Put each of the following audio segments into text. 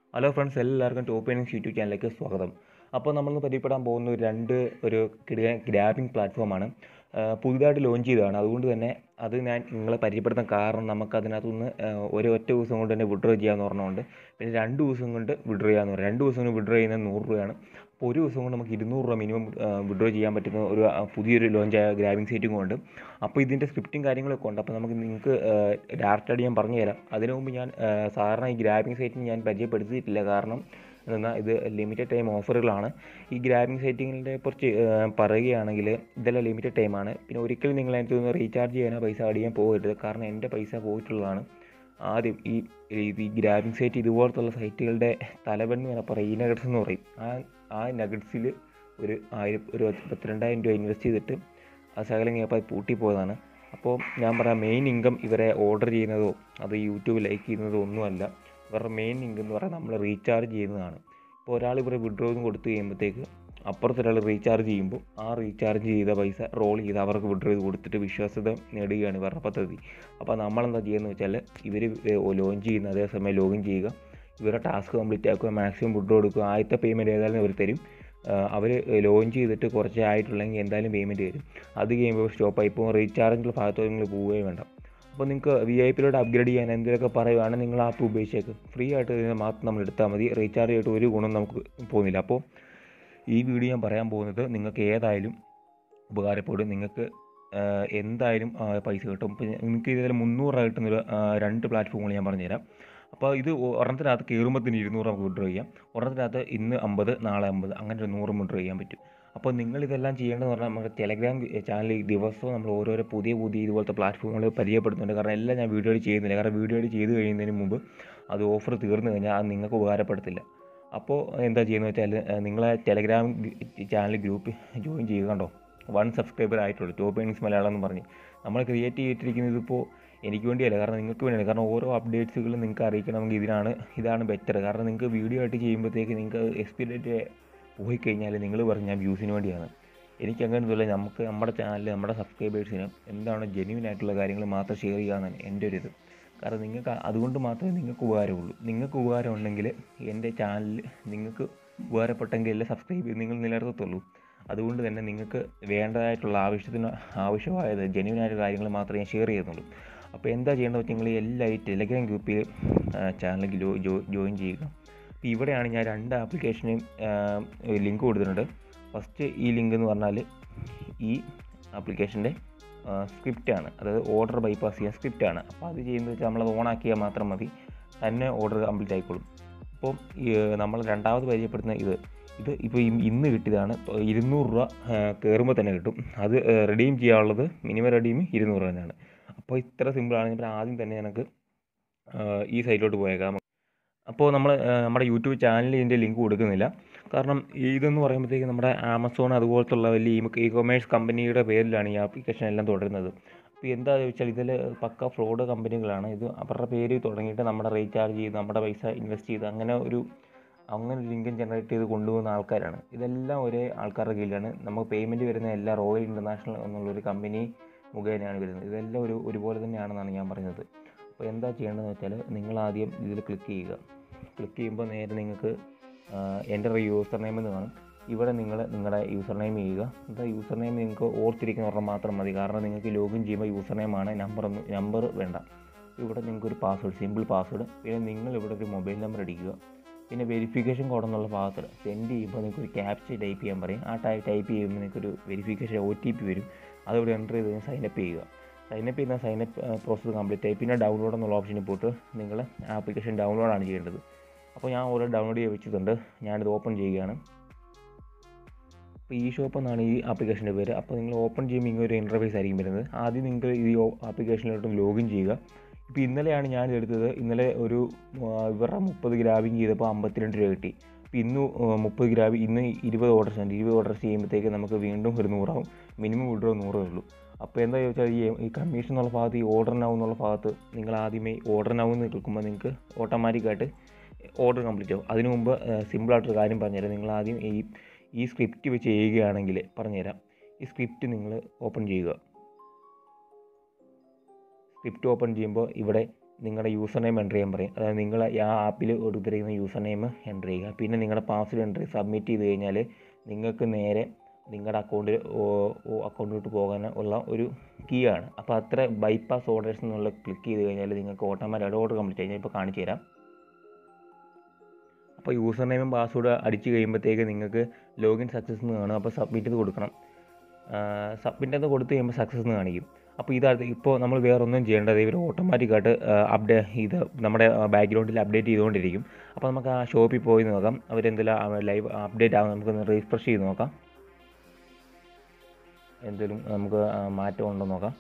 hello friends എല്ലാവർക്കും top earnings YouTube ചാനലിലേക്ക് സ്വാഗതം അപ്പോൾ നമ്മളിന്ന് പരിചയപ്പെടാൻ പോകുന്ന ഒരു രണ്ട് ഒരു കിടിലൻ ഗ്രാബിംഗ് പ്ലാറ്റ്ഫോമാണ് പുതുതായിട്ട് ലോഞ്ച് ചെയ്തതാണ് അതുകൊണ്ട് തന്നെ അത് ഞാൻ നിങ്ങളെ പരിചയപ്പെടുത്താൻ കാരണം നമുക്ക് അതിനകത്തുനിന്ന് ഒരു ഒറ്റ ദിവസം കൊണ്ട് തന്നെ വിഡ്രോ ചെയ്യാമെന്ന് പറഞ്ഞുകൊണ്ട് പിന്നെ രണ്ട് ദിവസം കൊണ്ട് വിഡ്രോ ചെയ്യാമെന്ന് പറഞ്ഞു രണ്ട് ദിവസം കൊണ്ട് വിഡ്രോ ചെയ്യുന്നത് നൂറ് രൂപയാണ് അപ്പോൾ ഒരു ദിവസം കൊണ്ട് നമുക്ക് ഇരുന്നൂറ് രൂപ മിനിമം വിഡ്രോ ചെയ്യാൻ പറ്റുന്ന ഒരു ആ, പുതിയൊരു ലോഞ്ചായ ഗ്രാബിംഗ് സൈറ്റും കൊണ്ട് അപ്പോൾ ഇതിൻ്റെ സ്ക്രിപ്റ്റും കാര്യങ്ങളൊക്കെ ഉണ്ട് അപ്പോൾ നമുക്ക് നിങ്ങൾക്ക് ഡയറക്റ്റായിട്ട് ഞാൻ പറഞ്ഞു തരാം അതിനു മുമ്പ് ഞാൻ ആ, സാധാരണ ഈ ഗ്രാബിംഗ് സൈറ്റിന് ഞാൻ പരിചയപ്പെടുത്തിയിട്ടില്ല കാരണം എന്നാൽ ഇത് ലിമിറ്റഡ് ടൈം ഓഫറുകളാണ് ഈ ഗ്രാബിംഗ് സൈറ്റിങ്ങിൻ്റെ കുറിച്ച് ആ, പറയുകയാണെങ്കിൽ ഇതെല്ലാം ലിമിറ്റഡ് ടൈമാണ് പിന്നെ ഒരിക്കലും നിങ്ങൾ അതിനകത്ത് നിന്ന് റീചാർജ് ചെയ്യാനോ പൈസ അടിയാൻ പോകരുത് കാരണം എൻ്റെ പൈസ പോയിട്ടുള്ളതാണ് ആദ്യം ഈ ഈ ഗ്രാബിംഗ് സൈറ്റ് ഇതുപോലത്തുള്ള സൈറ്റുകളുടെ തലവൻ എന്ന് പറയും ഈ നഗറ്റ്സ് എന്ന് പറയും ആ ആ നഗറ്റ്സിൽ ഒരു ആയിരം ഒരു പത്തിരണ്ടായിരം രൂപ ഇൻവെസ്റ്റ് ചെയ്തിട്ട് ആ ശകലം കഴിഞ്ഞപ്പോൾ അത് പൂട്ടിപ്പോയതാണ് അപ്പോൾ ഞാൻ പറയാം മെയിൻ ഇൻകം ഇവരെ ഓർഡർ ചെയ്യുന്നതോ അത് യൂട്യൂബ് ലൈക്ക് ചെയ്യുന്നതോ ഒന്നുമല്ല ഇവരുടെ മെയിൻ ഇൻകം എന്ന് പറയുന്നത് നമ്മൾ റീചാർജ് ചെയ്യുന്നതാണ് ഇപ്പോൾ ഒരാൾ ഇവരെ വിഡ്രോന്ന് കൊടുത്തു കഴിയുമ്പോഴത്തേക്ക് അപ്പുറത്ത് ഒരാൾ റീചാർജ് ചെയ്യുമ്പോൾ ആ റീചാർജ് ചെയ്ത പൈസ റോൾ ചെയ്ത് അവർക്ക് വിഡ്രോ ചെയ്ത് കൊടുത്തിട്ട് വിശ്വാസ്യത നേടുകയാണ് ഇവരുടെ പദ്ധതി അപ്പോൾ നമ്മളെന്താ ചെയ്യുന്നത് വെച്ചാൽ ഇവർ ലോഞ്ച് ചെയ്യുന്ന അതേസമയം ലോഗിൻ ചെയ്യുക ഇവരുടെ ടാസ്ക് കംപ്ലീറ്റ് ആക്കുക മാക്സിമം വിഡ്രോ കൊടുക്കുക ആദ്യത്തെ പേയ്മെൻറ്റ് ഏതായാലും അവർ തരും അവർ ലോഞ്ച് ചെയ്തിട്ട് കുറച്ചേ ആയിട്ടുള്ളെങ്കിൽ എന്തായാലും പേയ്മെൻറ്റ് തരും അത് കഴിയുമ്പോൾ സ്റ്റോപ്പായി ഇപ്പോൾ റീചാർജിൻ്റെ ഭാഗത്ത് നിങ്ങൾ പോവുകയും വേണ്ട അപ്പോൾ നിങ്ങൾക്ക് വി ഐ പിയിലോട്ട് അപ്ഗ്രേഡ് ചെയ്യാൻ എന്തെങ്കിലുമൊക്കെ പറയുകയാണെങ്കിൽ നിങ്ങൾ ആപ്പ് ഉപയോഗിച്ചേക്ക് ഫ്രീ ആയിട്ട് ഇതിനെ മാത്രം നമ്മൾ എടുത്താൽ മതി റീചാർജ് ചെയ്തിട്ട് ഒരു ഗുണം നമുക്ക് പോകുന്നില്ല അപ്പോൾ ഈ വീഡിയോ ഞാൻ പറയാൻ പോകുന്നത് നിങ്ങൾക്ക് ഏതായാലും ഉപകാരപ്പെടും നിങ്ങൾക്ക് ആഹ്, എന്തായാലും ആഹ്, പൈസ കിട്ടും ഇപ്പോൾ നിങ്ങൾക്ക് ഇതിൽ മുന്നൂറ് രൂപ കിട്ടുന്നൊരു ആഹ്, രണ്ട് പ്ലാറ്റ്ഫോമുകൾ ഞാൻ പറഞ്ഞുതരാം അപ്പോൾ ഇത് ഒ- ഒരെണ്ണത്തിനകത്ത് കയറുമ്പോഴത്തേന് ഇരുന്നൂറ് നമുക്ക് വിഡ്രോ ചെയ്യാം ഒരെണ്ണത്തിനകത്ത് ഇന്ന് അമ്പത് നാളെ അമ്പത് അങ്ങനെ ഒരു നൂറ് വിഡ്രോ ചെയ്യാൻ പറ്റും അപ്പോൾ നിങ്ങൾ ഇതെല്ലാം ചെയ്യേണ്ടതെന്ന് പറഞ്ഞാൽ നമ്മുടെ ടെലഗ്രാം ചാനലിൽ ദിവസവും നമ്മൾ ഓരോരോ പുതിയ പുതിയ ഇതുപോലത്തെ പ്ലാറ്റ്ഫോമുകൾ പരിചയപ്പെടുത്തുന്നുണ്ട് കാരണം എല്ലാം ഞാൻ വീഡിയോ ചെയ്യുന്നില്ല കാരണം വീഡിയോ ചെയ്ത് കഴിയുന്നതിന് മുമ്പ് അത് ഓഫർ തീർന്നു കഴിഞ്ഞാൽ അത് നിങ്ങൾക്ക് ഉപകാരപ്പെടത്തില്ല അപ്പോൾ എന്താ ചെയ്യുന്നത് വെച്ചാൽ നിങ്ങളെ ടെലഗ്രാം ചാനൽ ഗ്രൂപ്പ് ജോയിൻ ചെയ്യുക കണ്ടോ വൺ സബ്സ്ക്രൈബർ ആയിട്ടുള്ളൂ ടോപ്പ് ഏണിങ്സ് മലയാളം എന്ന് പറഞ്ഞ് നമ്മൾ ക്രിയേറ്റ് ചെയ്തിട്ടിരിക്കുന്നത് ഇപ്പോൾ എനിക്ക് വേണ്ടിയല്ല കാരണം നിങ്ങൾക്ക് വേണ്ടിയാണ് കാരണം ഓരോ അപ്ഡേറ്റ്സുകളും നിങ്ങൾക്ക് അറിയിക്കണമെങ്കിൽ ഇതിനാണ് ഇതാണ് ബെറ്റർ കാരണം നിങ്ങൾക്ക് വീഡിയോ ആയിട്ട് ചെയ്യുമ്പോഴത്തേക്ക് നിങ്ങൾക്ക് എക്സ്പീരിയൻറ്റ് പോയി കഴിഞ്ഞാൽ നിങ്ങൾ പറഞ്ഞ ഞാൻ വ്യൂസിന് വേണ്ടിയാണ് എനിക്ക് അങ്ങനെയൊന്നുമില്ല നമുക്ക് നമ്മുടെ ചാനലിൽ നമ്മുടെ സബ്സ്ക്രൈബേഴ്സിന് എന്താണ് ജെന്യൂൻ ആയിട്ടുള്ള കാര്യങ്ങൾ മാത്രം ഷെയർ ചെയ്യാമെന്നാണ് എൻ്റെ ഒരു ഇത് കാരണം നിങ്ങൾക്ക് അതുകൊണ്ട് മാത്രമേ നിങ്ങൾക്ക് ഉപകാരമുള്ളൂ നിങ്ങൾക്ക് ഉപകാരം ഉണ്ടെങ്കിൽ എൻ്റെ ചാനലിൽ നിങ്ങൾക്ക് ഉപകാരപ്പെട്ടെങ്കിലല്ലേ സബ്സ്ക്രൈബ് ചെയ്ത് നിങ്ങൾ നിലനിർത്തത്തുള്ളൂ അതുകൊണ്ട് തന്നെ നിങ്ങൾക്ക് വേണ്ടതായിട്ടുള്ള ആവശ്യത്തിന് ആവശ്യമായത് ജെന്യൂൻ ആയിട്ടുള്ള കാര്യങ്ങൾ മാത്രമേ ഞാൻ ഷെയർ ചെയ്യുന്നുള്ളൂ അപ്പോൾ എന്താ ചെയ്യേണ്ടത് വെച്ചാൽ നിങ്ങൾ എല്ലാവരും ടെലഗ്രാം ഗ്രൂപ്പിൽ ചാനലിൽ ജോയിൻ ചെയ്യുക അപ്പോൾ ഇവിടെയാണ് ഞാൻ രണ്ട് ആപ്ലിക്കേഷനും ലിങ്ക് കൊടുത്തിട്ടുണ്ട് ഫസ്റ്റ് ഈ ലിങ്ക് എന്ന് പറഞ്ഞാൽ ഈ ആപ്ലിക്കേഷൻ്റെ സ്ക്രിപ്റ്റാണ് അതായത് ഓർഡർ ബൈപ്പാസ് ചെയ്യാൻ സ്ക്രിപ്റ്റാണ് അപ്പോൾ അത് ചെയ്യുന്നത് വെച്ചാൽ നമ്മളത് ഓണാക്കിയാൽ മാത്രം മതി തന്നെ ഓർഡർ കംപ്ലീറ്റ് ആയിക്കോളും അപ്പോൾ ഈ നമ്മൾ രണ്ടാമത് പരിചയപ്പെടുന്ന ഇത് ഇത് ഇപ്പോൾ ഇന്ന് കിട്ടിയതാണ് ഇപ്പോൾ ഇരുന്നൂറ് രൂപ കയറുമ്പോൾ തന്നെ കിട്ടും അത് റെഡീം ചെയ്യാനുള്ളത് മിനിമം റെഡീം ഇരുന്നൂറ് രൂപ തന്നെയാണ് അപ്പോൾ ഇത്ര സിമ്പിളാണ് ഇപ്പോൾ ആദ്യം തന്നെ എനിക്ക് ഈ സൈറ്റിലോട്ട് പോയേക്കാം അപ്പോൾ നമ്മൾ നമ്മുടെ യൂട്യൂബ് ചാനലിൽ ഇതിൻ്റെ ലിങ്ക് കൊടുക്കുന്നില്ല കാരണം ഇതെന്ന് പറയുമ്പോഴത്തേക്ക് നമ്മുടെ ആമസോൺ അതുപോലത്തുള്ള വലിയ ഇ കൊമേഴ്സ് കമ്പനിയുടെ പേരിലാണ് ഈ ആപ്ലിക്കേഷൻ എല്ലാം തുടരുന്നത് അപ്പോൾ എന്താ ചോദിച്ചാൽ ഇതിൽ പക്ക ഫ്രോഡ് കമ്പനികളാണ് ഇത് അവരുടെ പേര് തുടങ്ങിയിട്ട് നമ്മുടെ റീചാർജ് ചെയ്ത് നമ്മുടെ പൈസ ഇൻവെസ്റ്റ് ചെയ്ത് അങ്ങനെ ഒരു അങ്ങനെ ഒരു ഇൻകം ജനറേറ്റ് ചെയ്ത് കൊണ്ടുപോകുന്ന ആൾക്കാരാണ് ഇതെല്ലാം ഒരേ ആൾക്കാരുടെ കീഴിലാണ് നമുക്ക് പേയ്മെൻറ്റ് വരുന്ന എല്ലാ റോയൽ ഇൻ്റർനാഷണൽ എന്നുള്ളൊരു കമ്പനി മുഖേനയാണ് വരുന്നത് ഇതെല്ലാം ഒരു ഒരുപോലെ തന്നെയാണെന്നാണ് ഞാൻ പറയുന്നത് അപ്പോൾ എന്താ ചെയ്യേണ്ടതെന്ന് വെച്ചാൽ നിങ്ങൾ ആദ്യം ഇതിൽ ക്ലിക്ക് ചെയ്യുക ക്ലിക്ക് ചെയ്യുമ്പോൾ നേരെ നിങ്ങൾക്ക് എൻ്റെ യൂസർ നെയിം എന്ന് കാണും ഇവിടെ നിങ്ങൾ നിങ്ങളുടെ യൂസർ നെയിം ചെയ്യുക എന്താ യൂസർ നെയിം നിങ്ങൾക്ക് ഓർത്തിരിക്കുന്ന ഒരെണ്ണം മാത്രം മതി കാരണം നിങ്ങൾക്ക് ലോഗിൻ ചെയ്യുമ്പോൾ യൂസർ നെയിമാണ് നമ്പർ ഒന്നും നമ്പർ വേണ്ട ഇവിടെ നിങ്ങൾക്ക് ഒരു പാസ്വേഡ് സിമ്പിൾ പാസ്വേഡ് പിന്നെ നിങ്ങൾ ഇവിടെ ഒരു മൊബൈൽ നമ്പർ അടിക്കുക പിന്നെ വെരിഫിക്കേഷൻ കോഡ് എന്നുള്ള ഭാഗത്തിൽ സെൻഡ് ചെയ്യുമ്പോൾ നിങ്ങൾക്ക് ഒരു ക്യാപ്ച ടൈപ്പ് ചെയ്യാൻ പറയും ആ ടൈപ്പ് ടൈപ്പ് ചെയ്യുമ്പോൾ നിങ്ങൾക്ക് ഒരു വെരിഫിക്കേഷൻ ഒ ടി പി വരും അതിവിടെ എൻ്റർ ചെയ്ത് കഴിഞ്ഞാൽ സൈനപ്പ് ചെയ്യുക സൈനപ്പ് ചെയ്യുന്ന സൈനപ്പ് പ്രോസസ്സ് കംപ്ലീറ്റ് ആയി പിന്നെ ഡൗൺലോഡ് എന്നുള്ള ഓപ്ഷനിൽ പോയിട്ട് നിങ്ങൾ ആപ്ലിക്കേഷൻ ഡൗൺലോഡാണ് ചെയ്യേണ്ടത് അപ്പോൾ ഞാൻ ഓരോ ഡൗൺലോഡ് ചെയ്ത് വെച്ചിട്ടുണ്ട് ഞാനിത് ഓപ്പൺ ചെയ്യുകയാണ് അപ്പോൾ ഈ ഷോപ്പ് എന്നാണ് ഈ ആപ്ലിക്കേഷൻ്റെ പേര് അപ്പോൾ നിങ്ങൾ ഓപ്പൺ ചെയ്യുമ്പോൾ ഇങ്ങനെ ഒരു ഇൻ്റർഫേസ് ആയിരിക്കും വരുന്നത് ആദ്യം നിങ്ങൾക്ക് ഈ ആപ്ലിക്കേഷനിലോട്ട് ലോഗിൻ ചെയ്യുക ഇപ്പോൾ ഇന്നലെയാണ് ഞാൻ എടുത്തത് ഇന്നലെ ഒരു ഇവരുടെ മുപ്പത് ഗ്രാബിങ് ചെയ്തപ്പോൾ അമ്പത്തിരണ്ട് രൂപ കിട്ടി ഇപ്പോൾ ഇന്ന് മുപ്പത് ഗ്രാബ് ഇന്ന് ഇരുപത് ഓർഡേഴ്സ് ഉണ്ട് ഇരുപത് ഓർഡേഴ്സ് ചെയ്യുമ്പോഴത്തേക്ക് നമുക്ക് വീണ്ടും ഒരു നൂറാവും മിനിമം വിഡ്രോ നൂറേ ഉള്ളൂ അപ്പോൾ എന്താ ചോദിച്ചാൽ ഈ ഈ കമ്മീഷൻ എന്നുള്ള ഭാഗത്ത് ഈ ഓർഡർ നൗ എന്നുള്ള ഭാഗത്ത് നിങ്ങൾ ആദ്യമേ ഓർഡർ നൗ എന്ന് ക്ലിക്കുമ്പോൾ നിങ്ങൾക്ക് ഓട്ടോമാറ്റിക്കായിട്ട് ഓർഡർ കംപ്ലീറ്റ് ആവും അതിനു മുമ്പ് സിമ്പിളായിട്ടൊരു കാര്യം പറഞ്ഞുതരാം നിങ്ങൾ ആദ്യം ഈ ഈ സ്ക്രിപ്റ്റ് വെച്ച് ചെയ്യുകയാണെങ്കിൽ പറഞ്ഞുതരാം ഈ സ്ക്രിപ്റ്റ് നിങ്ങൾ ഓപ്പൺ ചെയ്യുക സ്ക്രിപ്റ്റ് ഓപ്പൺ ചെയ്യുമ്പോൾ ഇവിടെ നിങ്ങളുടെ യൂസർ നെയിം എൻ്റർ ചെയ്യാൻ പറയും അതായത് നിങ്ങൾ ആ ആപ്പിൽ കൊടുത്തിരിക്കുന്ന യൂസർ നെയിം എൻ്റർ ചെയ്യുക പിന്നെ നിങ്ങളുടെ പാസ്വേഡ് എൻ്റർ സബ്മിറ്റ് ചെയ്ത് കഴിഞ്ഞാൽ നിങ്ങൾക്ക് നേരെ നിങ്ങളുടെ അക്കൗണ്ടിൽ അക്കൗണ്ടിലോട്ട് പോകാൻ ഉള്ള ഒരു കീ ആണ് അപ്പോൾ അത്ര ബൈപ്പാസ് ഓർഡേഴ്സ് എന്നുള്ള ക്ലിക്ക് ചെയ്ത് കഴിഞ്ഞാൽ നിങ്ങൾക്ക് ഓട്ടോമാറ്റിക് ഓർഡർ കംപ്ലീറ്റ് ആയി ഞാൻ ഇപ്പോൾ കാണിച്ചു തരാം അപ്പോൾ യൂസർ നെയിമും പാസ്വേഡ് അടിച്ച് കഴിയുമ്പോഴത്തേക്ക് നിങ്ങൾക്ക് ലോഗിൻ സക്സസ് എന്ന് കാണും അപ്പോൾ സബ്മിറ്റ് ചെയ്ത് കൊടുക്കണം സബ്മിറ്റ് എന്ന് കൊടുത്തു കഴിയുമ്പോൾ സക്സസ് എന്ന് കാണിക്കും അപ്പോൾ ഇതാണ് ഇപ്പോൾ നമ്മൾ വേറെ ഒന്നും ചെയ്യേണ്ടത് ഇവർ ഓട്ടോമാറ്റിക്കായിട്ട് അപ്ഡേ ഇത് നമ്മുടെ ബാക്ക്ഗ്രൗണ്ടിൽ അപ്ഡേറ്റ് ചെയ്തുകൊണ്ടിരിക്കും അപ്പോൾ നമുക്ക് ആ ഷോപ്പിൽ പോയി നോക്കാം അവരെന്തെല്ലാം ലൈവ് അപ്ഡേറ്റ് ആകും നമുക്കൊന്ന് റീഫ്രഷ് ചെയ്ത് നോക്കാം എന്തെങ്കിലും നമുക്ക് മാറ്റം ഉണ്ടോ നോക്കാം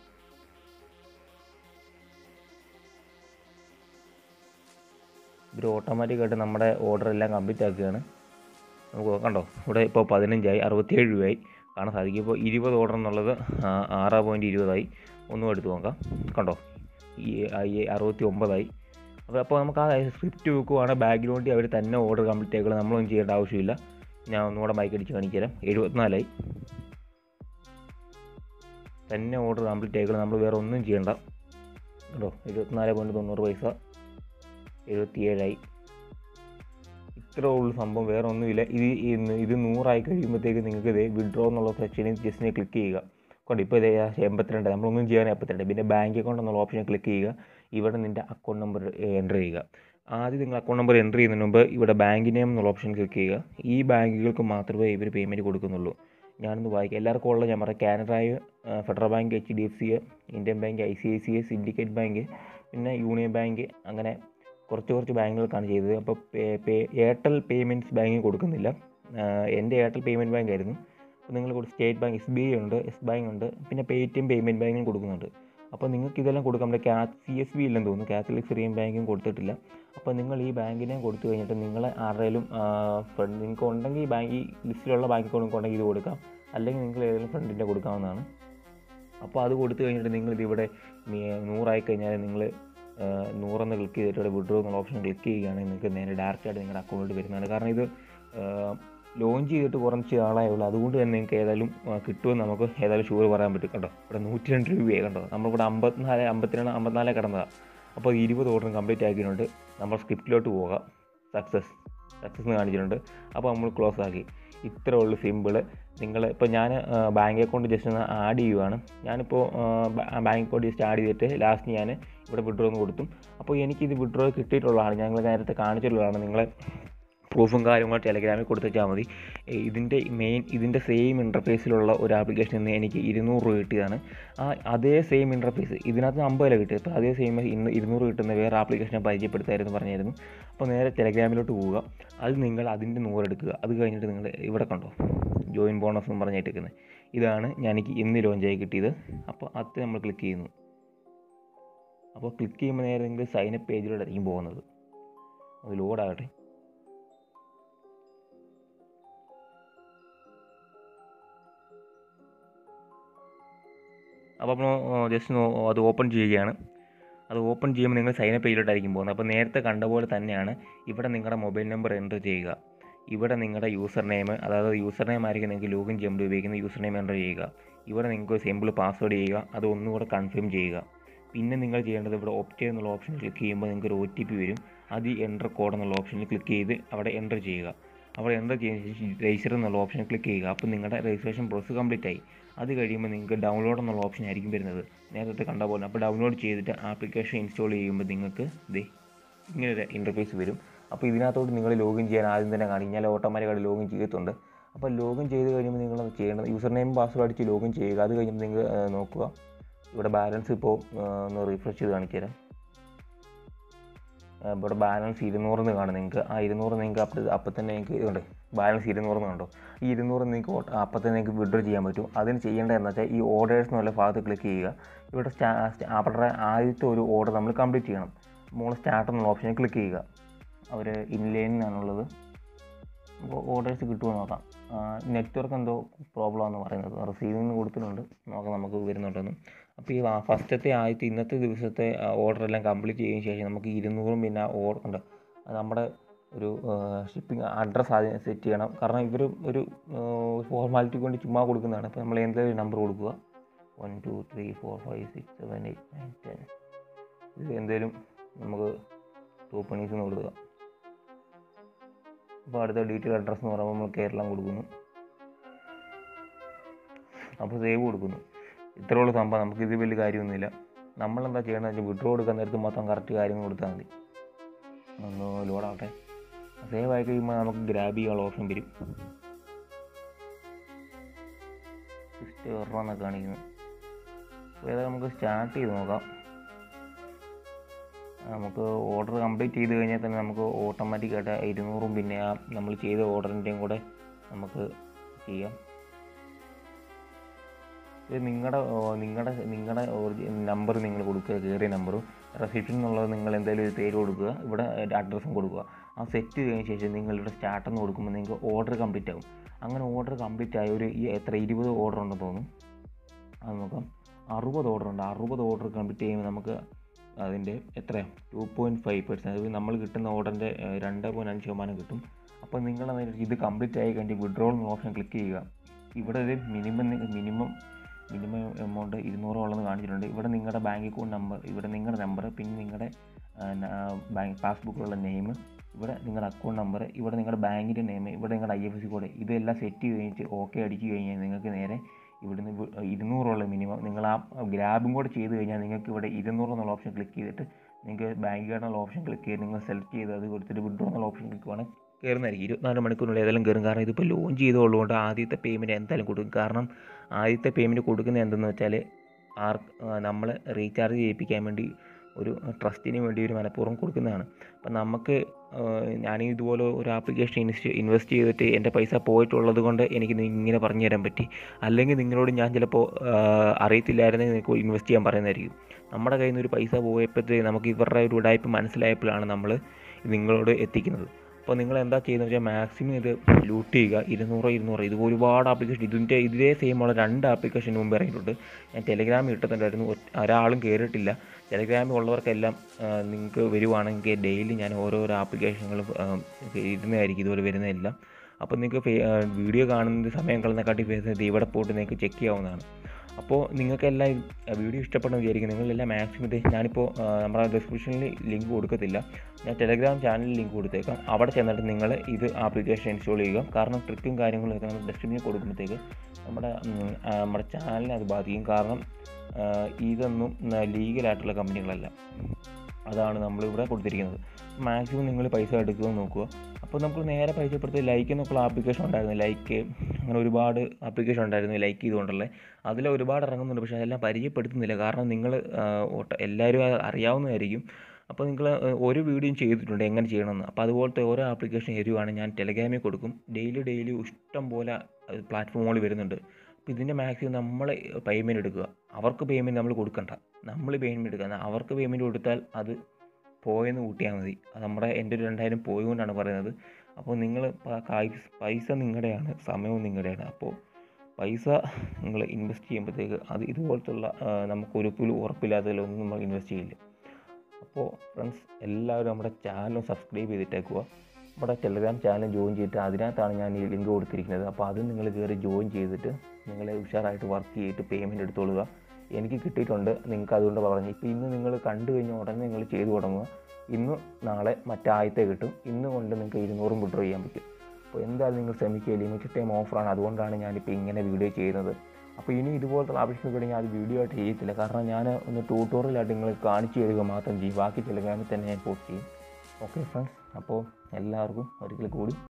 ഇവർ ഓട്ടോമാറ്റിക്കായിട്ട് നമ്മുടെ ഓർഡർ എല്ലാം കംപ്ലീറ്റ് ആക്കുകയാണ് നമുക്ക് കണ്ടോ ഇവിടെ ഇപ്പോൾ പതിനഞ്ചായി അറുപത്തിയേഴ് രൂപയായി കാണാൻ സാധിക്കും ഇപ്പോൾ ഇരുപത് ഓർഡർ എന്നുള്ളത് ആറ് പോയിൻറ്റ് ഇരുപതായി ഒന്നും എടുത്ത് നോക്കാം കണ്ടോ ഈ അറുപത്തി ഒമ്പതായി അപ്പോൾ അപ്പോൾ നമുക്ക് ആ സ്ക്രിപ്റ്റ് വെക്കുവാണെങ്കിൽ ബാക്ക്ഗ്രൗണ്ടിൽ അവർ തന്നെ ഓർഡർ കംപ്ലീറ്റ് ആക്കുക നമ്മളൊന്നും ചെയ്യേണ്ട ആവശ്യമില്ല ഞാൻ ഒന്നുകൂടെ ബൈക്ക് അടിച്ച് കാണിച്ചു തരാം എഴുപത്തിനാലായി തന്നെ ഓർഡർ കംപ്ലീറ്റ് ആയിക്കണം നമ്മൾ വേറെ ഒന്നും ചെയ്യണ്ട കേട്ടോ എഴുപത്തിനാല് പോയിൻറ്റ് തൊണ്ണൂറ് പൈസ എഴുപത്തിയേഴായി ഇത്ര ഉള്ളു സംഭവം വേറെ ഒന്നുമില്ല ഇത് ഇത് നൂറായി കഴിയുമ്പോഴത്തേക്ക് നിങ്ങൾക്ക് ഇത് വിഡ്രോ എന്നുള്ള സെക്ഷനിൽ ജസ്റ്റ് ക്ലിക്ക് ചെയ്യുക കൊണ്ട് ഇപ്പോൾ ഇതേ എൺപത്തിരണ്ട് നമ്മളൊന്നും ചെയ്യാൻ എൺപത്തിരണ്ട് പിന്നെ ബാങ്ക് അക്കൗണ്ട് എന്നുള്ള ഓപ്ഷൻ ക്ലിക്ക് ചെയ്യുക ഇവിടെ നിൻ്റെ അക്കൗണ്ട് നമ്പർ എൻ്റർ ചെയ്യുക ആദ്യം നിങ്ങൾ അക്കൗണ്ട് നമ്പർ എൻ്റർ ചെയ്യുന്നതിന് മുമ്പ് ഇവിടെ ബാങ്ക് നെയിം എന്നുള്ള ഓപ്ഷൻ ക്ലിക്ക് ചെയ്യുക ഈ ബാങ്കുകൾക്ക് മാത്രമേ ഇവർ പേയ്മെൻറ്റ് കൊടുക്കുന്നുള്ളൂ ഞാനൊന്ന് വായിക്കാം എല്ലാവർക്കും ഉള്ള ഞാൻ പറയാം Canara Federal Bank H D F C Indian Bank I C I C I Syndicate Bank പിന്നെ യൂണിയൻ ബാങ്ക് അങ്ങനെ കുറച്ച് കുറച്ച് ബാങ്കുകൾക്കാണ് ചെയ്തത് അപ്പോൾ എയർടെൽ പേയ്മെൻറ്റ്സ് ബാങ്കിൽ കൊടുക്കുന്നില്ല എൻ്റെ എയർടെൽ പേയ്മെൻറ്റ് ബാങ്ക് ആയിരുന്നു അപ്പോൾ നിങ്ങൾ State Bank S B I ഉണ്ട് എസ് ബാങ്ക് ഉണ്ട് പിന്നെ പേ ടി എം പേയ്മെൻറ്റ് ബാങ്കും കൊടുക്കുന്നുണ്ട് അപ്പോൾ നിങ്ങൾക്ക് ഇതെല്ലാം കൊടുക്കാൻ പറ്റും കാ സി എസ് ബി ഇല്ലെന്ന് തോന്നുന്നു കാത്തലിക് സിറിയൻ ബാങ്കും കൊടുത്തിട്ടില്ല അപ്പോൾ നിങ്ങൾ ഈ ബാങ്കിനെ കൊടുത്തു കഴിഞ്ഞിട്ട് നിങ്ങൾ ആരുടെയും ഫ്രണ്ട് നിങ്ങൾക്ക് ഉണ്ടെങ്കിൽ ഈ ബാങ്ക് ഈ ലിസ്റ്റിലുള്ള ബാങ്ക് അക്കൗണ്ട് ഉണ്ടെങ്കിൽ ഇത് കൊടുക്കാം അല്ലെങ്കിൽ നിങ്ങൾ ഏതെങ്കിലും ഫ്രണ്ടിൻ്റെ കൊടുക്കാവുന്നതാണ് അപ്പോൾ അത് കൊടുത്തു കഴിഞ്ഞിട്ട് നിങ്ങൾ ഇതിവിടെ നൂറായി കഴിഞ്ഞാൽ നിങ്ങൾ നൂറെന്ന് ക്ലിക്ക് ചെയ്തിട്ട് ഇവിടെ വിഡ്രോ എന്നുള്ള ഓപ്ഷൻ ക്ലിക്ക് ചെയ്യുകയാണെങ്കിൽ നിങ്ങൾക്ക് നേരെ ഡയറക്റ്റായിട്ട് നിങ്ങളുടെ അക്കൗണ്ടിൽ വരുന്നതാണ് കാരണം ഇത് ലോഞ്ച് ചെയ്തിട്ട് കുറച്ച് ആളായേ ഉള്ളൂ അതുകൊണ്ട് തന്നെ നിങ്ങൾക്ക് ഏതായാലും കിട്ടുമെന്ന് നമുക്ക് ഏതായാലും ഷുവർ പറയാൻ പറ്റും കേട്ടോ ഇവിടെ നൂറ്റി രണ്ട് രൂപയായി കണ്ടോ നമ്മളിവിടെ അമ്പത്തിനാല് അമ്പത്തിരണ്ട് അമ്പത്തിനാല് കിടന്നതാണ് അപ്പോൾ ഇരുപത് ഓർഡറും കംപ്ലീറ്റ് ആക്കിയിട്ടുണ്ട് നമ്മൾ സ്ക്രിപ്റ്റിലോട്ട് പോകാം സക്സസ് സക്സസ് കാണിച്ചിട്ടുണ്ട് അപ്പോൾ നമ്മൾ ക്ലോസ് ആക്കി ഇത്രേ ഉള്ളൂ സിമ്പിള് നിങ്ങൾ ഇപ്പോൾ ഞാൻ ബാങ്ക് അക്കൗണ്ട് ജസ്റ്റ് ഒന്ന് ആഡ് ചെയ്യുവാണ് ഞാനിപ്പോൾ ബാങ്ക് അക്കൗണ്ട് ജസ്റ്റ് ആഡ് ചെയ്തിട്ട് ലാസ്റ്റ് ഞാൻ ഇവിടെ വിഡ്രോ ഒന്ന് കൊടുത്തു അപ്പോൾ എനിക്കിത് വിഡ്രോ കിട്ടിയിട്ടുള്ളതാണ് ഞങ്ങൾ നേരത്തെ കാണിച്ചിട്ടുള്ളതാണ് നിങ്ങളെ പ്രൂഫും കാര്യങ്ങളും ടെലഗ്രാമിൽ കൊടുത്തുവെച്ചാൽ മതി ഇതിൻ്റെ മെയിൻ ഇതിൻ്റെ സെയിം ഇൻ്റർഫേസിലുള്ള ഒരു ആപ്ലിക്കേഷനിൽ നിന്ന് എനിക്ക് ഇരുന്നൂറ് രൂപ കിട്ടിയതാണ് ആ അതേ സെയിം ഇൻ്റർഫേസ് ഇതിനകത്ത് അമ്പത് രൂപ കിട്ടിയത് അപ്പോൾ അതേ സെയിം ഇന്ന് ഇരുന്നൂറ് കിട്ടുന്ന വേറെ ആപ്ലിക്കേഷൻ പരിചയപ്പെടുത്തായിരുന്നു പറഞ്ഞായിരുന്നു അപ്പോൾ നേരെ ടെലഗ്രാമിലോട്ട് പോവുക അത് നിങ്ങൾ അതിൻ്റെ നൂറെടുക്കുക അത് കഴിഞ്ഞിട്ട് നിങ്ങൾ ഇവിടെ കണ്ടോ ജോയിൻ ബോണസ് എന്ന് പറഞ്ഞിട്ടിരിക്കുന്നത് ഇതാണ് ഞാൻ എനിക്ക് ഇന്ന് ലോഞ്ചായി കിട്ടിയത് അപ്പോൾ അത് നമ്മൾ ക്ലിക്ക് ചെയ്യുന്നു അപ്പോൾ ക്ലിക്ക് ചെയ്യുമ്പോൾ നേരെ നിങ്ങൾ സൈനപ്പ് പേജിലോട്ടായിരിക്കും പോകുന്നത് അത് ലോഡാകട്ടെ അപ്പോൾ നമ്മൾ ജസ്റ്റ് അത് ഓപ്പൺ ചെയ്യുകയാണ് അത് ഓപ്പൺ ചെയ്യുമ്പോൾ നിങ്ങൾ സൈനപ്പ് പേജിലോട്ടായിരിക്കും പോകുന്നത് അപ്പോൾ നേരത്തെ കണ്ട പോലെ തന്നെയാണ് ഇവിടെ നിങ്ങളുടെ മൊബൈൽ നമ്പർ എൻ്റർ ചെയ്യുക ഇവിടെ നിങ്ങളുടെ യൂസർ നെയിം അതായത് യൂസർ നെയിം ആയിരിക്കും നിങ്ങൾക്ക് ലോഗിൻ ചെയ്യുമ്പോൾ ഉപയോഗിക്കുന്ന യൂസർ നെയിം എൻ്റർ ചെയ്യുക ഇവിടെ നിങ്ങൾക്ക് സിമ്പിൾ പാസ്വേഡ് ചെയ്യുക അത് ഒന്നുകൂടെ കൺഫേം ചെയ്യുക പിന്നെ നിങ്ങൾ ചെയ്യേണ്ടത് ഇവിടെ ഓപ്റ്റ് എന്നുള്ള ഓപ്ഷൻ ക്ലിക്ക് ചെയ്യുമ്പോൾ നിങ്ങൾക്ക് ഒരു ഒ ടി പി വരും അത് ഈ എൻ്റർ കോഡ് എന്നുള്ള ഓപ്ഷനിൽ ക്ലിക്ക് ചെയ്ത് അവിടെ എൻ്റർ ചെയ്യുക അവിടെ എൻ്റർ ചെയ്തതിന് ശേഷം രജിസ്റ്റർ എന്നുള്ള ഓപ്ഷൻ ക്ലിക്ക് ചെയ്യുക അപ്പോൾ നിങ്ങളുടെ രജിസ്ട്രേഷൻ പ്രോസസ്സ് കംപ്ലീറ്റ് ആയി അത് കഴിയുമ്പോൾ നിങ്ങൾക്ക് ഡൗൺലോഡ് എന്നുള്ള ഓപ്ഷൻ ആയിരിക്കും വരുന്നത് നേരത്തെ കണ്ട പോലെ അപ്പോൾ ഡൗൺലോഡ് ചെയ്തിട്ട് ആപ്ലിക്കേഷൻ ഇൻസ്റ്റാൾ ചെയ്യുമ്പോൾ നിങ്ങൾക്ക് ദേ ഇങ്ങനെ ഒരു ഇൻ്റർഫേസ് വരും അപ്പോൾ ഇതിനകത്തോട്ട് നിങ്ങൾ ലോഗിൻ ചെയ്യാൻ ആദ്യം തന്നെ കാണിക്കും ഞാൻ ഓട്ടോമാറ്റിക്കായിട്ട് ലോഗിൻ ചെയ്തിട്ടുണ്ട് അപ്പോൾ ലോഗിൻ ചെയ്ത് കഴിയുമ്പോൾ നിങ്ങൾ ചെയ്യേണ്ടത് യൂസർ നെയിം പാസ്വേഡ് അടിച്ച് ലോഗിൻ ചെയ്യുക അത് കഴിയുമ്പോൾ നിങ്ങൾ നോക്കുക ഇവിടെ ബാലൻസ് ഇപ്പോൾ ഒന്ന് റീഫ്രഷ് ചെയ്ത് കാണിച്ചു തരാം ഇവിടെ ബാലൻസ് ഇരുന്നൂറെന്ന് കാണും നിങ്ങൾക്ക് ആ ഇരുന്നൂറ് നിങ്ങൾക്ക് അപ്പം അപ്പം തന്നെ നിങ്ങൾക്ക് ഇതുണ്ട് ബാലൻസ് ഇരുന്നൂറെന്ന് കണ്ടോ ഈ ഇരുന്നൂറ് നിങ്ങൾക്ക് അപ്പം തന്നെ നിങ്ങൾക്ക് വിഡ്രോ ചെയ്യാൻ പറ്റും അതിന് ചെയ്യേണ്ടത് എന്ന് വെച്ചാൽ ഈ ഓർഡേഴ്സ് എന്നുള്ള ഭാഗത്ത് ക്ലിക്ക് ചെയ്യുക ഇവിടെ സ്റ്റാ അവരുടെ ആദ്യത്തെ ഒരു ഓർഡർ നമ്മൾ കംപ്ലീറ്റ് ചെയ്യണം മുകളിൽ സ്റ്റാർട്ട് എന്നുള്ള ഓപ്ഷനിൽ ക്ലിക്ക് ചെയ്യുക അവർ ഇൻലൈനിലാണുള്ളത് നമുക്ക് ഓർഡേഴ്സ് കിട്ടുമോ നോക്കാം നെറ്റ്വർക്ക് എന്തോ പ്രോബ്ലം ആണെന്ന് പറയുന്നത് റിസീവിങ് കൊടുത്തിട്ടുണ്ട് നോക്കാം നമുക്ക് വരുന്നുണ്ടെന്ന് അപ്പോൾ ഈ ഫസ്റ്റത്തെ ആദ്യത്തെ ഇന്നത്തെ ദിവസത്തെ ഓർഡർ എല്ലാം കംപ്ലീറ്റ് ചെയ്തതിന് ശേഷം നമുക്ക് ഇരുന്നൂറും പിന്നെ ഓർഡർ ഉണ്ട് അത് നമ്മുടെ ഒരു ഷിപ്പിംഗ് അഡ്രസ്സ് ആദ്യം സെറ്റ് ചെയ്യണം കാരണം ഇവർ ഒരു ഫോർമാലിറ്റിക്ക് വേണ്ടി ചുമ്മാ കൊടുക്കുന്നതാണ് അപ്പോൾ നമ്മൾ എന്തെങ്കിലും ഒരു നമ്പർ കൊടുക്കുക one two three four five six seven eight nine ten ഇത് എന്തെങ്കിലും നമുക്ക് ടോപ്പ് പണീസ് എന്ന് കൊടുക്കുക അപ്പോൾ അടുത്ത ഡീറ്റെയിൽ അഡ്രസ്സ് എന്ന് പറയുമ്പോൾ നമ്മൾ കേരളം കൊടുക്കുന്നു അപ്പോൾ സേവ് കൊടുക്കുന്നു ഇത്രയുള്ള സംഭവം നമുക്ക് ഇത് വലിയ കാര്യമൊന്നുമില്ല നമ്മളെന്താ ചെയ്യണമെന്ന് വെച്ചാൽ വിഡ്രോ കൊടുക്കാൻ നേരത്ത് മൊത്തം കറക്റ്റ് കാര്യങ്ങൾ കൊടുത്താൽ മതി ഒന്ന് ലോഡാവട്ടെ സേവ് ആയി കഴിയുമ്പോൾ നമുക്ക് ഗ്രാബ് ചെയ്യാനുള്ള ഓപ്ഷൻ വരും സിക്സ്റ്റി രൂപ എന്നൊക്കെ കാണിക്കുന്നത് അപ്പോൾ ഏതാ നമുക്ക് സ്റ്റാർട്ട് ചെയ്ത് നോക്കാം നമുക്ക് ഓർഡർ കംപ്ലീറ്റ് ചെയ്ത് കഴിഞ്ഞാൽ തന്നെ നമുക്ക് ഓട്ടോമാറ്റിക്കായിട്ട് ഇരുന്നൂറും പിന്നെ ആ നമ്മൾ ചെയ്ത ഓർഡറിൻ്റെയും കൂടെ നമുക്ക് ചെയ്യാം ഇത് നിങ്ങളുടെ നിങ്ങളുടെ നിങ്ങളുടെ നമ്പർ നിങ്ങൾ കൊടുക്കുക കയറിയ നമ്പറും റിസപ്ഷൻ എന്നുള്ളത് നിങ്ങൾ എന്തായാലും ഒരു പേര് കൊടുക്കുക ഇവിടെ അഡ്രസ്സും കൊടുക്കുക ആ സെറ്റ് ചെയ്തതിന് ശേഷം നിങ്ങൾ ഇവിടെ സ്റ്റാർട്ട് എന്ന് കൊടുക്കുമ്പോൾ നിങ്ങൾക്ക് ഓർഡർ കംപ്ലീറ്റ് ആകും അങ്ങനെ ഓർഡർ കംപ്ലീറ്റ് ആയ ഒരു ഈ എത്ര ഇരുപത് ഓർഡർ ഉണ്ടെന്ന് തോന്നും അത് നോക്കാം അറുപത് ഓർഡർ ഉണ്ട് അറുപത് ഓർഡർ കംപ്ലീറ്റ് ചെയ്യുമ്പോൾ നമുക്ക് അതിൻ്റെ എത്രയാണ് ടു പോയിൻറ്റ് ഫൈവ് പെർസെൻറ്റ് അതായത് നമ്മൾ കിട്ടുന്ന ഓർഡറിൻ്റെ രണ്ട് പോയിൻറ്റ് അഞ്ച് ശതമാനം കിട്ടും അപ്പോൾ നിങ്ങൾ ഇത് കംപ്ലീറ്റ് ആയി കഴിഞ്ഞ് വിഡ്രോൾ എന്ന ഓപ്ഷൻ ക്ലിക്ക് ചെയ്യുക ഇവിടെ ഒരു മിനിമം മിനിമം മിനിമം എമൗണ്ട് ഇരുന്നൂറോളം കാണിച്ചിട്ടുണ്ട് ഇവിടെ നിങ്ങളുടെ ബാങ്ക് അക്കൗണ്ട് നമ്പർ ഇവിടെ നിങ്ങളുടെ നമ്പർ പിന്നെ നിങ്ങളുടെ ബാങ്ക് പാസ്ബുക്കിലുള്ള നെയിം ഇവിടെ നിങ്ങളുടെ അക്കൗണ്ട് നമ്പർ ഇവിടെ നിങ്ങളുടെ ബാങ്കിൻ്റെ നെയിം ഇവിടെ നിങ്ങളുടെ ഐ എഫ് സി കോഡ് ഇതെല്ലാം സെറ്റ് ചെയ്ത് കഴിഞ്ഞിട്ട് ഓക്കെ അടിച്ച് കഴിഞ്ഞാൽ നിങ്ങൾക്ക് നേരെ ഇവിടുന്ന് ഇരുന്നൂറുള്ള മിനിമം നിങ്ങൾ ആ ഗ്രാബും കൂടെ ചെയ്ത് കഴിഞ്ഞാൽ നിങ്ങൾക്ക് ഇവിടെ ഇരുന്നൂറ് എന്നുള്ള ഓപ്ഷൻ ക്ലിക്ക് ചെയ്തിട്ട് നിങ്ങൾക്ക് ബാങ്ക് എന്നുള്ള ഓപ്ഷൻ ക്ലിക്ക് ചെയ്ത് നിങ്ങൾ സെലക്ട് ചെയ്ത് അത് കൊടുത്തിട്ട് വിഡ്രോ എന്നുള്ള ഓപ്ഷൻ ക്ലിക്ക് വേണം കയറുന്നതായിരിക്കും ഇരുപത്തിനാല് മണിക്കൂറിനുള്ളിൽ ഏതായാലും കയറും കാരണം ഇതിപ്പോൾ ലോഞ്ച് ചെയ്തുള്ളതുകൊണ്ട് ആദ്യത്തെ പേയ്മെൻറ്റ് എന്തായാലും കൊടുക്കും കാരണം ആദ്യത്തെ പേയ്മെൻറ്റ് കൊടുക്കുന്നത് എന്തെന്ന് വെച്ചാൽ ആർ നമ്മൾ റീചാർജ് ചെയ്യിപ്പിക്കാൻ വേണ്ടി ഒരു ട്രസ്റ്റിന് വേണ്ടി ഒരു മനഃപൂർവ്വം കൊടുക്കുന്നതാണ് അപ്പം നമുക്ക് ഞാൻ ഇതുപോലെ ഒരു ആപ്ലിക്കേഷൻ ഇൻവെസ്റ്റ് ഇൻവെസ്റ്റ് ചെയ്തിട്ട് എൻ്റെ പൈസ പോയിട്ടുള്ളത് കൊണ്ട് എനിക്ക് ഇങ്ങനെ പറഞ്ഞു തരാൻ പറ്റി അല്ലെങ്കിൽ നിങ്ങളോട് ഞാൻ ചിലപ്പോൾ അറിയത്തില്ലായിരുന്നെങ്കിൽ നിങ്ങൾക്ക് ഇൻവെസ്റ്റ് ചെയ്യാൻ പറയുന്നതായിരിക്കും നമ്മുടെ കയ്യിൽ നിന്ന് ഒരു പൈസ പോയപ്പോഴത്തേക്ക് നമുക്ക് ഇവരുടെ ഒരു ഉടായ്പ മനസ്സിലായപ്പോഴാണ് നമ്മൾ നിങ്ങളോട് എത്തിക്കുന്നത് അപ്പോൾ നിങ്ങൾ എന്താ ചെയ്യുന്നത് വെച്ചാൽ മാക്സിമം ഇത് ലൂട്ട് ചെയ്യുക ഇരുന്നൂറ് ഇരുന്നൂറ് ഇത് ഒരുപാട് ആപ്ലിക്കേഷൻ ഇതിൻ്റെ ഇതേ സെയിമുള്ള രണ്ട് ആപ്ലിക്കേഷൻ മുമ്പ് ഇറങ്ങിയിട്ടുണ്ട് ഞാൻ ടെലിഗ്രാമിൽ ഇട്ടിട്ടുണ്ടായിരുന്നു ഒരാളും കയറിയിട്ടില്ല ടെലിഗ്രാമിൽ ഉള്ളവർക്കെല്ലാം നിങ്ങൾക്ക് വരുവാണെങ്കിൽ ഡെയിലി ഞാൻ ഓരോരോ ആപ്ലിക്കേഷനുകളും ഇരുന്നതായിരിക്കും ഇതുപോലെ വരുന്നതെല്ലാം അപ്പോൾ നിങ്ങൾക്ക് വീഡിയോ കാണുന്നത് സമയം കളഞ്ഞക്കാട്ടി വരുന്നത് ഇവിടെ പോയിട്ട് നിങ്ങൾക്ക് ചെക്ക് ചെയ്യാവുന്നതാണ് അപ്പോൾ നിങ്ങൾക്കെല്ലാം വീഡിയോ ഇഷ്ടപ്പെടുന്ന വിചാരിക്കും നിങ്ങളെല്ലാം മാക്സിമം ഇത് ഞാനിപ്പോൾ നമ്മുടെ ഡിസ്ക്രിപ്ഷനിൽ ലിങ്ക് കൊടുക്കത്തില്ല ഞാൻ ടെലഗ്രാം ചാനലിൽ ലിങ്ക് കൊടുത്തേക്കാം അവിടെ ചെന്നിട്ട് നിങ്ങൾ ഇത് ആപ്ലിക്കേഷൻ ഇൻസ്റ്റാൾ ചെയ്യുക കാരണം ട്രിക്കും കാര്യങ്ങളും ഒക്കെ നമ്മൾ ഡിസ്ക്രിപ്ഷനിൽ കൊടുക്കുമ്പോഴത്തേക്ക് നമ്മുടെ നമ്മുടെ ചാനലിനെ അത് ബാധിക്കും കാരണം ഇതൊന്നും ലീഗലായിട്ടുള്ള കമ്പനികളല്ല അതാണ് നമ്മളിവിടെ കൊടുത്തിരിക്കുന്നത് മാക്സിമം നിങ്ങൾ പൈസ എടുക്കുക നോക്കുക അപ്പോൾ നമുക്ക് നേരെ പരിചയപ്പെടുത്തി ലൈക്ക് എന്നൊക്കെയുള്ള ആപ്ലിക്കേഷൻ ഉണ്ടായിരുന്നു ലൈക്ക് അങ്ങനെ ഒരുപാട് ആപ്ലിക്കേഷൻ ഉണ്ടായിരുന്നു ലൈക്ക് ചെയ്തുകൊണ്ടുള്ള അതിൽ ഒരുപാട് ഇറങ്ങുന്നുണ്ട് പക്ഷേ അതെല്ലാം പരിചയപ്പെടുത്തുന്നില്ല കാരണം നിങ്ങൾ എല്ലാവരും അറിയാവുന്നതായിരിക്കും അപ്പോൾ നിങ്ങൾ ഒരു വീഡിയോയും ചെയ്തിട്ടുണ്ട് എങ്ങനെ ചെയ്യണമെന്ന് അപ്പോൾ അതുപോലത്തെ ഓരോ ആപ്ലിക്കേഷൻ എരിവാണ് ഞാൻ ടെലഗ്രാമിൽ കൊടുക്കും ഡെയിലി ഡെയിലി ഇഷ്ടം പോലെ പ്ലാറ്റ്ഫോമുകൾ വരുന്നുണ്ട് അപ്പോൾ ഇതിൻ്റെ മാക്സിമം നമ്മൾ പേയ്മെൻറ്റ് എടുക്കുക അവർക്ക് പേയ്മെൻറ്റ് നമ്മൾ കൊടുക്കണ്ട നമ്മൾ പേയ്മെൻറ്റ് എടുക്കുക അവർക്ക് പേയ്മെൻറ്റ് കൊടുത്താൽ അത് പോയെന്ന് കൂട്ടിയാൽ മതി അത് നമ്മുടെ എൻ്റെ ഒരു രണ്ടായിരം പോയതുകൊണ്ടാണ് പറയുന്നത് അപ്പോൾ നിങ്ങൾ പൈസ നിങ്ങളുടെയാണ് സമയവും നിങ്ങളുടെയാണ് അപ്പോൾ പൈസ നിങ്ങൾ ഇൻവെസ്റ്റ് ചെയ്യുമ്പോഴത്തേക്ക് അത് ഇതുപോലത്തുള്ള നമുക്കൊരു പുലു ഉറപ്പില്ലാത്തതിലൊന്നും നമ്മൾ ഇൻവെസ്റ്റ് ചെയ്യില്ല അപ്പോൾ ഫ്രണ്ട്സ് എല്ലാവരും നമ്മുടെ ചാനൽ സബ്സ്ക്രൈബ് ചെയ്തിട്ടേക്കുക നമ്മുടെ ടെലഗ്രാം ചാനൽ ജോയിൻ ചെയ്തിട്ട് അതിനകത്താണ് ഞാൻ ഈ ലിങ്ക് കൊടുത്തിരിക്കുന്നത് അപ്പോൾ അത് നിങ്ങൾ കയറി ജോയിൻ ചെയ്തിട്ട് നിങ്ങൾ ഉഷാറായിട്ട് വർക്ക് ചെയ്തിട്ട് പേയ്മെൻറ്റ് എടുത്തോളുക എനിക്ക് കിട്ടിയിട്ടുണ്ട് നിങ്ങൾക്ക് അതുകൊണ്ട് പറഞ്ഞു ഇപ്പോൾ ഇന്ന് നിങ്ങൾ കണ്ടു കഴിഞ്ഞ ഉടനെ നിങ്ങൾ ചെയ്തു തുടങ്ങുക ഇന്ന് നാളെ മറ്റായത്തെ കിട്ടും ഇന്ന് കൊണ്ട് നിങ്ങൾക്ക് ഇരുന്നൂറും വിഡ്രോ ചെയ്യാൻ പറ്റും അപ്പോൾ എന്തായാലും നിങ്ങൾ ശ്രമിക്കുക ലിമിറ്റഡ് ടൈം ഓഫറാണ് അതുകൊണ്ടാണ് ഞാനിപ്പോൾ ഇങ്ങനെ വീഡിയോ ചെയ്യുന്നത് അപ്പോൾ ഇനി ഇതുപോലത്തെ ആവശ്യം കൂടി ഞാൻ അത് വീഡിയോ ആയിട്ട് ചെയ്യത്തില്ല കാരണം ഞാൻ ഒന്ന് ട്യൂട്ടോറിയലായിട്ട് നിങ്ങൾ കാണിച്ചു തരിക മാത്രം ചെയ്യും ബാക്കി ടെലഗ്രാമിൽ തന്നെ ഞാൻ പോസ്റ്റ് ചെയ്യും ഓക്കെ ഫ്രണ്ട്സ് അപ്പോൾ എല്ലാവർക്കും ഒരിക്കൽ കൂടി